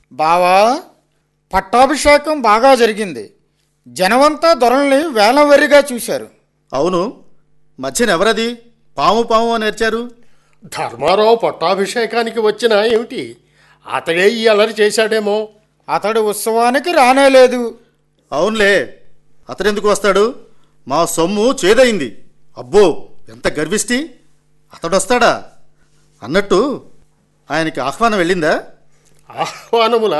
బావా పట్టాభిషేకం బాగా జరిగింది జనమంతా దొరల్ని వేలవెరిగా చూశారు అవును మధ్యన ఎవరది పాము పాము అని నేర్చారు ధర్మారావు పట్టాభిషేకానికి వచ్చినా ఏమిటి అతడే ఈ అలరి చేశాడేమో అతడు ఉత్సవానికి రానేలేదు అవునులే అతడెందుకు వస్తాడు మా సొమ్ము చేదయింది అబ్బో ఎంత గర్విష్టి అతడొస్తాడా అన్నట్టు ఆయనకి ఆహ్వానం వెళ్ళిందా ఆహ్వానములా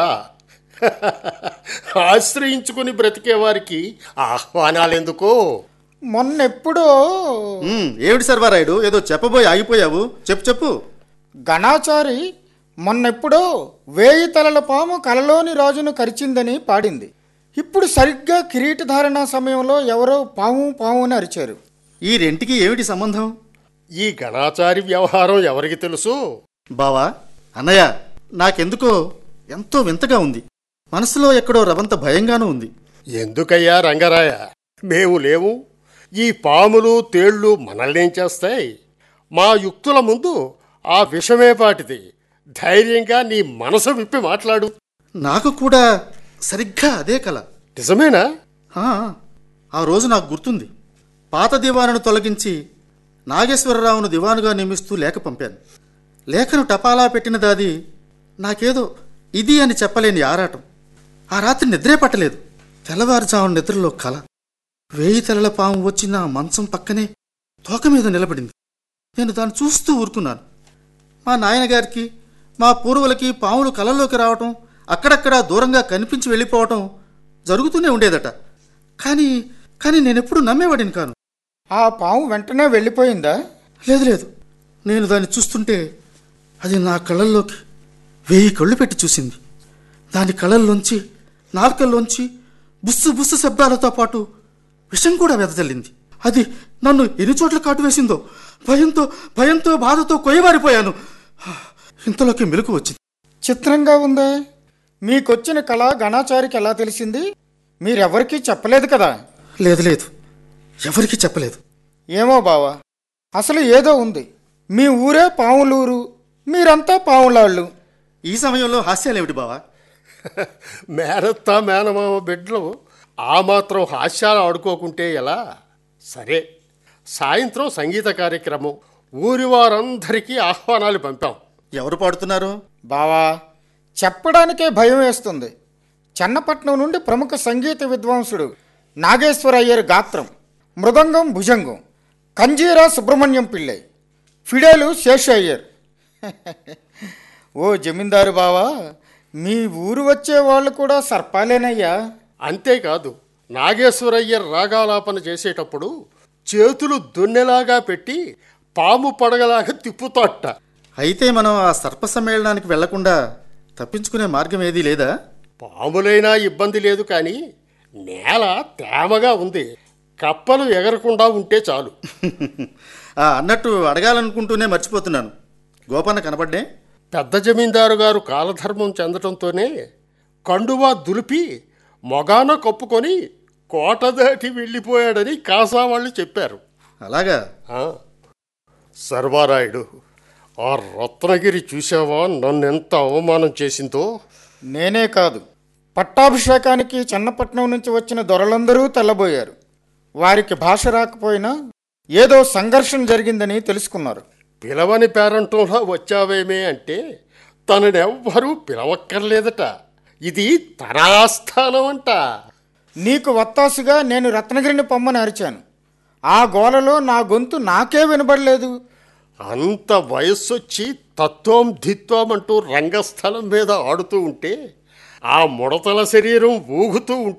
ఆశ్రయించుకుని బ్రతికే వారికి ఆహ్వానాలెందుకో మొన్నెప్పుడో ఉమ్, ఏమిటి సర్వారాయుడు ఏదో చెప్పబోయి ఆగిపోయావు చెప్పు చెప్పు గణాచారి మొన్నెప్పుడో వేయి తలల పాము కలలోని రాజును కరిచిందని పాడింది ఇప్పుడు సరిగ్గా కిరీటధారణ సమయంలో ఎవరో పాము పాము అని అరిచారు ఈ రెంటికి ఏమిటి సంబంధం ఈ గణాచారి వ్యవహారం ఎవరికి తెలుసు బావా అన్నయ్య నాకెందుకో ఎంతో వింతగా ఉంది మనసులో ఎక్కడో రవంత భయంగానూ ఉంది ఎందుకయ్యా రంగరాయ మేము లేవు ఈ పాములు తేళ్లు మనల్నేం చేస్తాయి మా యుక్తుల ముందు ఆ విషమే పాటిది ధైర్యంగా నీ మనసు విప్పి మాట్లాడు నాకు కూడా సరిగ్గా అదే కల నిజమేనా ఆ, ఆ రోజు నాకు గుర్తుంది పాత దివానును తొలగించి నాగేశ్వరరావును దివానుగా నియమిస్తూ లేఖ పంపాను లేఖను టపాలా పెట్టిన దాది నాకేదో ఇది అని చెప్పలేని ఆరాటం ఆ రాత్రి నిద్రే పట్టలేదు తెల్లవారుజామున నిద్రలో కల వేయి తెల్లల పాము వచ్చి నా మంచం పక్కనే తోక మీద నిలబడింది నేను దాన్ని చూస్తూ ఊరుకున్నాను మా నాయనగారికి మా పూర్వులకి పాములు కలల్లోకి రావటం అక్కడక్కడ దూరంగా కనిపించి వెళ్ళిపోవటం జరుగుతూనే ఉండేదట కానీ కానీ నేనెప్పుడు నమ్మేవాడిని కాను ఆ పాము వెంటనే వెళ్ళిపోయిందా లేదు లేదు నేను దాన్ని చూస్తుంటే అది నా కళ్ళల్లోకి వెయ్యి కళ్ళు పెట్టి చూసింది దాని కళ్ళల్లోంచి నాలుకల్లోంచి బుస్సు బుస్సు శబ్దాలతో పాటు విషం కూడా వెదజల్లింది అది నన్ను ఎన్ని చోట్ల కాటు వేసిందో భయంతో భయంతో బాధతో కొయ్యబారిపోయాను ఇంతలోకి మెలకు వచ్చింది చిత్రంగా ఉందే మీకొచ్చిన కళ గణాచారికి ఎలా తెలిసింది మీరెవరికీ చెప్పలేదు కదా లేదు లేదు ఎవరికీ చెప్పలేదు ఏమో బావా అసలు ఏదో ఉంది మీ ఊరే పావులూరు మీరంతా పావులాళ్ళు ఈ సమయంలో హాస్యాలేమిటి బావా మేనత్తా మేనమామ బిడ్డలు ఆ మాత్రం హాస్యాలు ఆడుకోకుంటే ఎలా సరే సాయంత్రం సంగీత కార్యక్రమం ఊరి వారందరికీ ఆహ్వానాలు పంపాం ఎవరు పాడుతున్నారు బావా చెప్పడానికే భయం వేస్తుంది చెన్నపట్నం నుండి ప్రముఖ సంగీత విద్వాంసుడు నాగేశ్వర అయ్యర్ గాత్రం మృదంగం భుజంగం కంజీరా సుబ్రహ్మణ్యం పిళ్ళై ఫిడేలు శేష అయ్యర్ ఓ జమీందారు బావా మీ ఊరు వచ్చే వాళ్ళు కూడా సర్పాలేనయ్యా అంతేకాదు నాగేశ్వరయ్యర్ రాగాలాపన చేసేటప్పుడు చేతులు దున్నెలాగా పెట్టి పాము పడగలాగా తిప్పుతాట అయితే మనం ఆ సర్ప సమ్మేళనానికి వెళ్లకుండా తప్పించుకునే మార్గం ఏదీ లేదా పాములైనా ఇబ్బంది లేదు కానీ నేల తేమగా ఉంది కప్పలు ఎగరకుండా ఉంటే చాలు ఆ, అన్నట్టు అడగాలనుకుంటూనే మర్చిపోతున్నాను గోపన్న కనబడ్డే పెద్ద జమీందారు గారు కాలధర్మం చెందటంతోనే కండువా దులిపి మొగాన కప్పుకొని కోట దాటి వెళ్ళిపోయాడని కాసా వాళ్ళు చెప్పారు అలాగా ఆ, సర్వారాయుడు ఆ రత్నగిరి చూసావా నన్నెంత అవమానం చేసిందో నేనే కాదు పట్టాభిషేకానికి చెన్నపట్నం నుంచి వచ్చిన దొరలందరూ తెల్లబోయారు వారికి భాష రాకపోయినా ఏదో సంఘర్షణ జరిగిందని తెలుసుకున్నారు పిలవని పేరంటంలో వచ్చావేమే అంటే తననెవ్వరూ పిలవక్కర్లేదట ఇది తన ఆస్థానం అంట నీకు వత్తాసుగా నేను రత్నగిరిని పొమ్మని అరిచాను ఆ గోలలో నా గొంతు నాకే వినబడలేదు అంత వయస్సొచ్చి తత్వం ధిత్వం అంటూ రంగస్థలం మీద ఆడుతూ ఉంటే ఆ ముడతల శరీరం ఊగుతూ ఉంటే